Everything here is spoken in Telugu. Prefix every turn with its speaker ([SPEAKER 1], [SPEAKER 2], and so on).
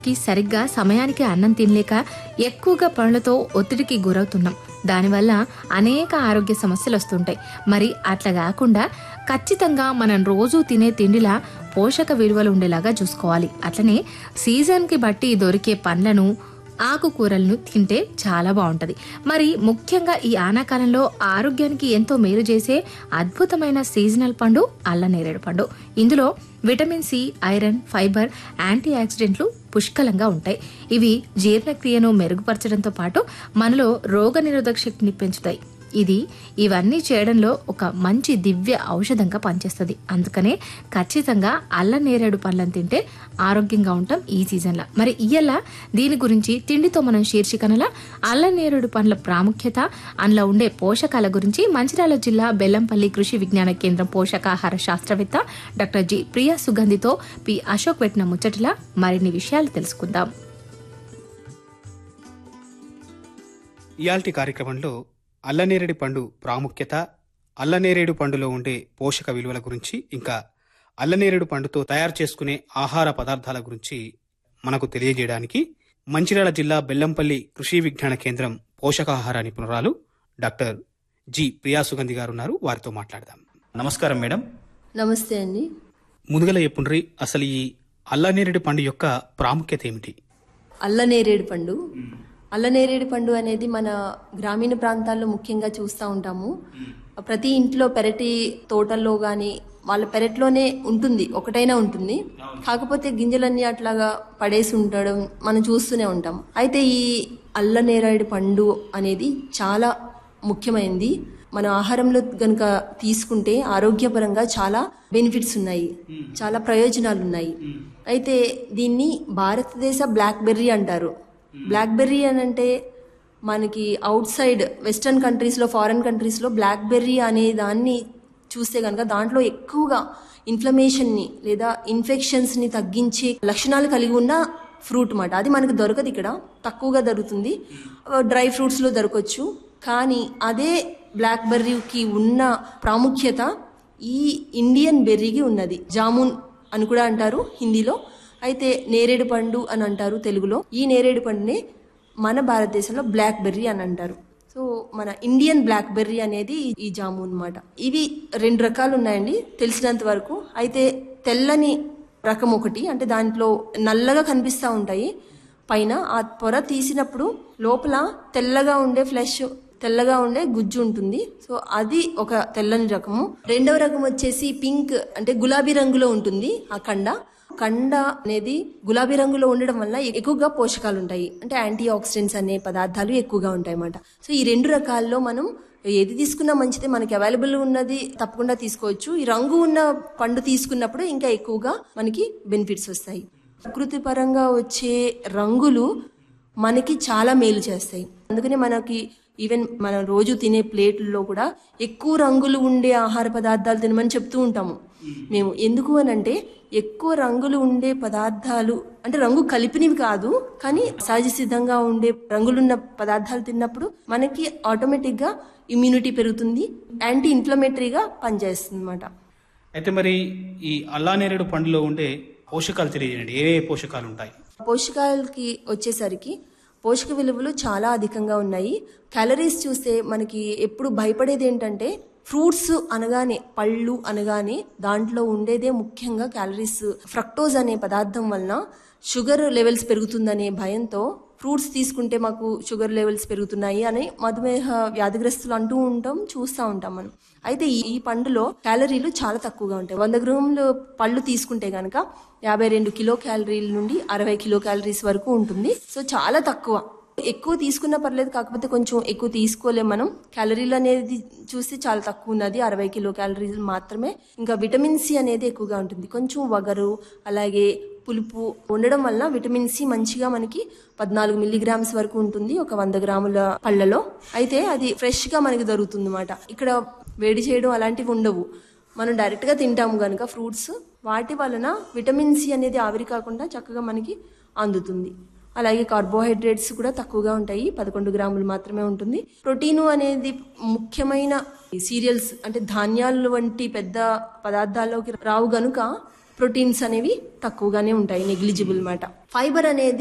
[SPEAKER 1] కి సరిగ్గా సమయానికి అన్నం తినలేక ఎక్కువగా పనులతో ఒత్తిడికి గురవుతున్నాం దానివల్ల అనేక ఆరోగ్య సమస్యలు వస్తుంటాయి మరి అట్లా కాకుండా ఖచ్చితంగా మనం రోజు తినే తిండిలా పోషక విలువలు ఉండేలాగా చూసుకోవాలి అట్లనే సీజన్కి బట్టి దొరికే పండ్లను ఆకుకూరలను తింటే చాలా బాగుంటది మరి ముఖ్యంగా ఈ ఆనాకాలంలో ఆరోగ్యానికి ఎంతో మేలు చేసే అద్భుతమైన సీజనల్ పండు అల్లనేరేడు పండు ఇందులో విటమిన్ సి ఐరన్ ఫైబర్ యాంటీ ఆక్సిడెంట్లు పుష్కలంగా ఉంటాయి ఇవి జీర్ణక్రియను మెరుగుపరచడంతో పాటు మనలో రోగనిరోధక శక్తిని పెంచుతాయి ఇది ఇవన్నీ చేయడంలో ఒక మంచి దివ్య ఔషధంగా పనిచేస్తుంది అందుకనే ఖచ్చితంగా అల్ల నేరేడు పండ్లను తింటే ఆరోగ్యంగా ఉంటాం ఈ సీజన్లో మరి ఇయ్యల దీని గురించి తిండితో మనం శీర్షికనల అల్ల నేరేడు పండ్ల ప్రాముఖ్యత అందులో ఉండే పోషకాల గురించి మంచిర్యాల జిల్లా బెల్లంపల్లి కృషి విజ్ఞాన కేంద్రం పోషకాహార శాస్త్రవేత్త డాక్టర్ జి ప్రియా సుగంధితో పి అశోక్ పెట్టిన ముచ్చటిలా మరిన్ని విషయాలు తెలుసుకుందాం
[SPEAKER 2] ఇయాల్టి కార్యక్రమంలో అల్లనేరేడు పండు ప్రాముఖ్యత అల్లనేరేడు పండులో ఉండే పోషక విలువల గురించి ఇంకా అల్లనేరేడు పండుతో తయారు చేసుకునే ఆహార పదార్థాల గురించి మనకు తెలియజేయడానికి మంచిర్యాల జిల్లా బెల్లంపల్లి కృషి విజ్ఞాన కేంద్రం పోషకాహార నిపుణురాలు డాక్టర్ జి ప్రియా సుగంధి గారు ఉన్నారు వారితో మాట్లాడదాం నమస్కారం మేడం
[SPEAKER 3] నమస్తే అండి
[SPEAKER 2] ముదుగల ఎప్పుండ్రి అసలు ఈ అల్లనేరేడు పండు యొక్క ప్రాముఖ్యత ఏమిటి
[SPEAKER 3] అల్లనేరేడు పండు అల్లనేరేడు పండు అనేది మన గ్రామీణ ప్రాంతాల్లో ముఖ్యంగా చూస్తూ ఉంటాము ప్రతి ఇంట్లో పెరటి తోటల్లో కానీ వాళ్ళ పెరట్లోనే ఉంటుంది ఒకటైనా ఉంటుంది కాకపోతే గింజలన్నీ అట్లాగా పడేసి ఉండడం మనం చూస్తూనే ఉంటాం అయితే ఈ అల్లనేరేడు పండు అనేది చాలా ముఖ్యమైనది మన ఆహారంలో గనుక తీసుకుంటే ఆరోగ్యపరంగా చాలా బెనిఫిట్స్ ఉన్నాయి చాలా ప్రయోజనాలు ఉన్నాయి అయితే దీన్ని భారతదేశ బ్లాక్ బెర్రీ అంటారు బ్లాక్ బెర్రీ అని అంటే మనకి అవుట్ సైడ్ వెస్టర్న్ కంట్రీస్లో ఫారెన్ కంట్రీస్లో బ్లాక్ బెర్రీ అనే దాన్ని చూస్తే కనుక దాంట్లో ఎక్కువగా ఇన్ఫ్లమేషన్ని లేదా ఇన్ఫెక్షన్స్ని తగ్గించే లక్షణాలు కలిగి ఉన్న ఫ్రూట్ మాట అది మనకు దొరకదు ఇక్కడ తక్కువగా దొరుకుతుంది డ్రై ఫ్రూట్స్లో దొరకవచ్చు కానీ అదే బ్లాక్ బెర్రీకి ఉన్న ప్రాముఖ్యత ఈ ఇండియన్ బెర్రీకి ఉన్నది జామున్ అని కూడా అంటారు హిందీలో అయితే నేరేడు పండు అని అంటారు తెలుగులో ఈ నేరేడు పండునే మన భారతదేశంలో బ్లాక్ బెర్రీ అని అంటారు సో మన ఇండియన్ బ్లాక్ బెర్రీ అనేది ఈ జాము అనమాట ఇవి రెండు రకాలు ఉన్నాయండి తెలిసినంత వరకు అయితే తెల్లని రకం ఒకటి అంటే దాంట్లో నల్లగా కనిపిస్తూ ఉంటాయి పైన ఆ పొర తీసినప్పుడు లోపల తెల్లగా ఉండే ఫ్లెష్ తెల్లగా ఉండే గుజ్జు ఉంటుంది సో అది ఒక తెల్లని రకము రెండవ రకం వచ్చేసి పింక్ అంటే గులాబీ రంగులో ఉంటుంది ఆ కండ కండ అనేది గులాబీ రంగులో ఉండడం వల్ల ఎక్కువగా పోషకాలు ఉంటాయి అంటే యాంటీ ఆక్సిడెంట్స్ అనే పదార్థాలు ఎక్కువగా ఉంటాయి అన్నమాట సో ఈ రెండు రకాల్లో మనం ఏది తీసుకున్నా మంచిదే మనకి అవైలబుల్ ఉన్నది తప్పకుండా తీసుకోవచ్చు ఈ రంగు ఉన్న పండు తీసుకున్నప్పుడు ఇంకా ఎక్కువగా మనకి బెనిఫిట్స్ వస్తాయి ప్రకృతి పరంగా వచ్చే రంగులు మనకి చాలా మేలు చేస్తాయి అందుకనే మనకి ఈవెన్ మనం రోజు తినే ప్లేట్లలో కూడా ఎక్కువ రంగులు ఉండే ఆహార పదార్థాలు తినమని చెప్తూ ఉంటాము మేము ఎందుకు అని అంటే ఎక్కువ రంగులు ఉండే పదార్థాలు అంటే రంగు కలిపినవి కాదు కానీ సహజ సిద్ధంగా ఉండే రంగులున్న పదార్థాలు తిన్నప్పుడు మనకి ఆటోమేటిక్గా ఇమ్యూనిటీ పెరుగుతుంది యాంటీ ఇన్ఫ్లమేటరీగా పనిచేస్తుంది అనమాట
[SPEAKER 2] అయితే మరి ఈ అల్లానేరేడు పండులో ఉండే పోషకాలు తెలియజేయండి ఏ ఏ పోషకాలు ఉంటాయి
[SPEAKER 3] పోషకాలకి వచ్చేసరికి పోషక విలువలు చాలా అధికంగా ఉన్నాయి క్యాలరీస్ చూస్తే మనకి ఎప్పుడు భయపడేది ఏంటంటే ఫ్రూట్స్ అనగానే పళ్ళు అనగానే దాంట్లో ఉండేదే ముఖ్యంగా క్యాలరీస్ ఫ్రక్టోజ్ అనే పదార్థం వలన షుగర్ లెవెల్స్ పెరుగుతుందనే భయంతో ఫ్రూట్స్ తీసుకుంటే మాకు షుగర్ లెవెల్స్ పెరుగుతున్నాయి అని మధుమేహ వ్యాధిగ్రస్తులు అంటూ ఉంటాం చూస్తూ ఉంటాం మనం అయితే ఈ ఈ పండులో క్యాలరీలు చాలా తక్కువగా ఉంటాయి వంద గ్రాములు పళ్ళు తీసుకుంటే గనక యాభై రెండు కిలో క్యాలరీల నుండి అరవై కిలో క్యాలరీస్ వరకు ఉంటుంది సో చాలా తక్కువ ఎక్కువ తీసుకున్నా పర్లేదు కాకపోతే కొంచెం ఎక్కువ తీసుకోలేం మనం క్యాలరీలు అనేది చూస్తే చాలా తక్కువ ఉన్నది అరవై కిలో క్యాలరీలు మాత్రమే ఇంకా విటమిన్ సి అనేది ఎక్కువగా ఉంటుంది కొంచెం వగరు అలాగే పులుపు ఉండడం వల్ల విటమిన్ సి మంచిగా మనకి పద్నాలుగు మిల్లీగ్రామ్స్ వరకు ఉంటుంది ఒక వంద గ్రాముల పళ్ళలో అయితే అది ఫ్రెష్ గా మనకి దొరుకుతుంది అనమాట ఇక్కడ వేడి చేయడం అలాంటివి ఉండవు మనం డైరెక్ట్ గా తింటాము కనుక ఫ్రూట్స్ వాటి వలన విటమిన్ సి అనేది ఆవిరి కాకుండా చక్కగా మనకి అందుతుంది అలాగే కార్బోహైడ్రేట్స్ కూడా తక్కువగా ఉంటాయి పదకొండు గ్రాములు మాత్రమే ఉంటుంది ప్రోటీను అనేది ముఖ్యమైన సీరియల్స్ అంటే ధాన్యాలు వంటి పెద్ద పదార్థాల్లోకి రావు గనుక ప్రోటీన్స్ అనేవి తక్కువగానే ఉంటాయి నెగ్లిజిబుల్ మాట ఫైబర్ అనేది